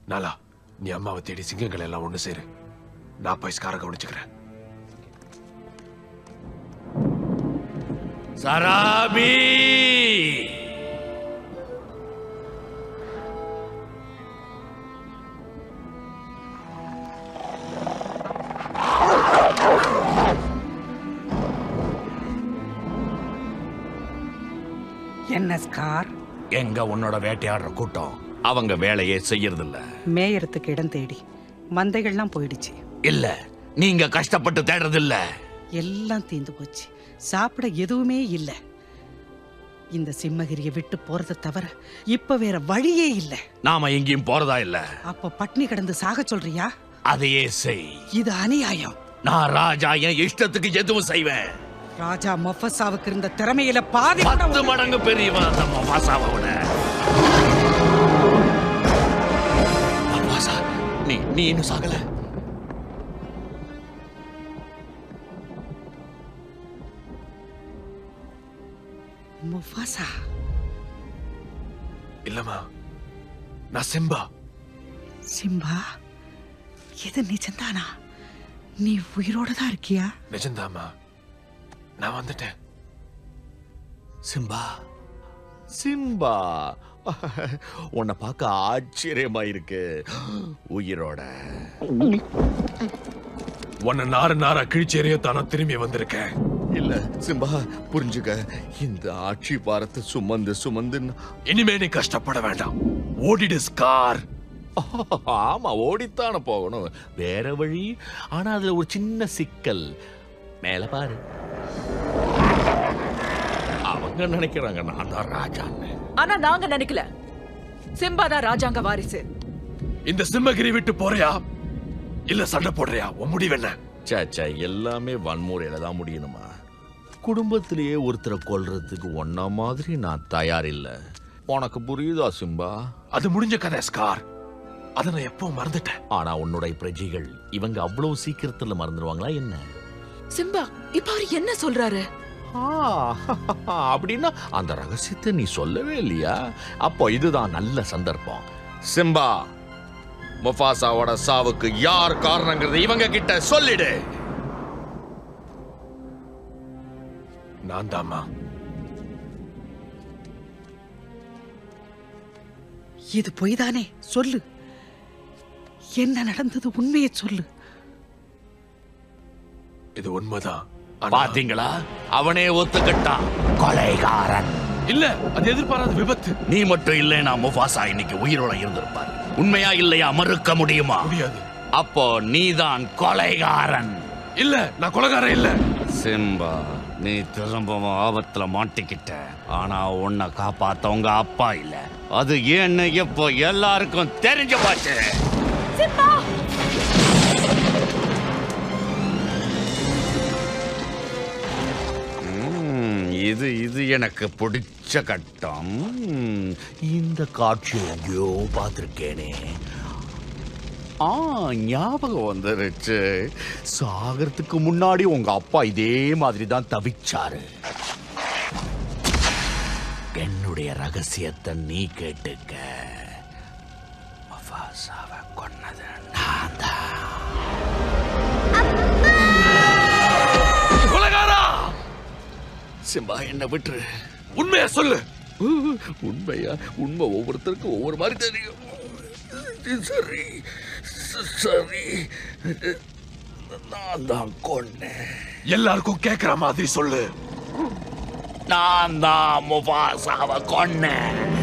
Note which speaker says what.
Speaker 1: நாலா நீ அம்மாவை தேடி சிங்கங்களை எல்லாம் ஒண்ணு சேரு நான் போய் ஸ்காரை கவனிச்சுக்கிறேன்
Speaker 2: சராபி
Speaker 3: என்ன ஸ்கார்
Speaker 2: எங்க உன்னோட வேட்டையாடுற கூட்டம் அவங்க வேலையே செய்யறதில்ல
Speaker 3: மேயறதுக்கு இடம் தேடி மந்தைகள்லாம் போயிடுச்சு
Speaker 2: இல்ல நீங்க கஷ்டப்பட்டு தேடுறதில்ல
Speaker 3: எல்லாம் தீந்து போச்சு சாப்பிட எதுவுமே இல்ல இந்த சிம்மகிரியை விட்டு போறதை தவிர இப்ப வேற வழியே இல்ல
Speaker 2: நாம எங்கேயும் போறதா இல்ல
Speaker 3: அப்ப பட்னி கிடந்து சாக சொல்றியா
Speaker 2: அதையே செய்
Speaker 3: இது அநியாயம்
Speaker 2: நான் ராஜா என் இஷ்டத்துக்கு எதுவும் செய்வேன்
Speaker 3: ராஜா மொஃபஸாவுக்கு இருந்த திறமையில பாதி கூட
Speaker 2: பத்து மடங்கு பெரியவன் அந்த மபாசாவை விட மபாசா நீ நீ இன்னும் சாகல
Speaker 3: முஃபாசா
Speaker 1: இல்லம்மா நான் சிம்பா
Speaker 3: சிம்பா இது நிஜம்தானா நீ உயிரோட தான் இருக்கியா
Speaker 1: நிஜம்தாம்மா நான் வந்துட்டேன்
Speaker 2: சிம்பா சிம்பா உன்னை பார்க்க ஆச்சரியமா இருக்கு உயிரோட
Speaker 1: உன்னை நார நாரா கிழிச்சேறிய தானே திரும்பி வந்திருக்கேன்
Speaker 2: இல்ல சிம்பா புரிஞ்சுக்க இந்த ஆட்சி பாரத்தை சுமந்து சுமந்து நான்-
Speaker 1: இனிமே நீ கஷ்டப்பட வேண்டாம் ஓடிடு ஸ்கார்
Speaker 2: ஆமா ஓடித்தானே போகணும் வேற வழி ஆனா அதுல ஒரு சின்ன சிக்கல் மேல பாரு அவங்க நினைக்கிறாங்க நான் தான் ராஜான்னு
Speaker 4: ஆனா நாங்க நினைக்கல சிம்பா தான் ராஜாங்க வாரிசு
Speaker 1: இந்த சிம்மகிரி விட்டு போறியா இல்ல சண்டை போடுறியா உன் முடிவு என்ன
Speaker 2: சே சே எல்லாமே வன்முறையில தான் முடியணுமா குடும்பத்திலேயே ஒருத்தரை கொல்றதுக்கு ஒன்ன மாதிரி நான் தயார் இல்ல உனக்கு புரியுதா சிம்பா
Speaker 1: அது முடிஞ்ச கதை ஸ்கார் அதை நான் எப்போ மறந்துட்டேன்
Speaker 2: ஆனா உன்னுடைய பிரஜைகள் இவங்க அவ்வளவு சீக்கிரத்துல மறந்துடுவாங்களா என்ன
Speaker 4: சிம்பா இப்ப அவர் என்ன சொல்றாரு
Speaker 2: ஆ, அப்படின்னா அந்த ரகசியத்தை நீ சொல்லவே இல்லையா அப்போ இதுதான் நல்ல சந்தர்ப்பம் சிம்பா முஃபாசாவோட சாவுக்கு யார் காரணங்கிறது இவங்க கிட்ட சொல்லிடு
Speaker 1: நான் தாம்மா
Speaker 3: இது பொய்தானே சொல்லு என்ன நடந்தது உண்மையை சொல்லு
Speaker 1: இது உண்மைதான் ஆனா-
Speaker 2: பாத்தீங்களா அவனே ஒத்துக்கிட்டான் கொலைகாரன்
Speaker 1: இல்ல அது எதிர்பாராத விபத்து
Speaker 2: நீ மட்டும் இல்லைனா முஃபாசா இன்னைக்கு உயிரோட இருந்திருப்பார் உண்மையா இல்லையா மறுக்க முடியுமா
Speaker 1: முடியாது
Speaker 2: அப்போ நீதான் கொலைகாரன்
Speaker 1: இல்ல நான் கொலகாரன் இல்ல
Speaker 2: சிம்பா நீ திரும்பவும் ஆபத்துல மாட்டிக்கிட்ட ஆனா உன்னை காப்பாத்த உங்க அப்பா இல்ல அது ஏன்னு இப்போ எல்லாருக்கும் தெரிஞ்சு போச்சு ம், இது இது எனக்கு பிடிச்ச கட்டம் ம், இந்த காட்சி எங்கேயோ பார்த்துருக்கேனே ஆ ஞாபகம் வந்துருச்சு சாகறதுக்கு முன்னாடி உங்க அப்பா இதே மாதிரி தான் தவிச்சாரு என்னுடைய ரகசியத்தை நீ கேட்டுக்க மஃபாசாவை கொன்னது நான் தான்
Speaker 1: கொலகாரா
Speaker 2: சிம்பா என்ன விட்டுரு
Speaker 1: உண்மையா சொல்லு
Speaker 2: உண்மையா உண்மை ஒவ்வொருத்தருக்கும் ஒவ்வொரு மாதிரி தெரியும் சரி சரி நான் தான் கொன்னேன்
Speaker 1: எல்லாருக்கும் கேக்குற மாதிரி சொல்லு
Speaker 2: நான் தான் முபாசாவை கொன்னேன்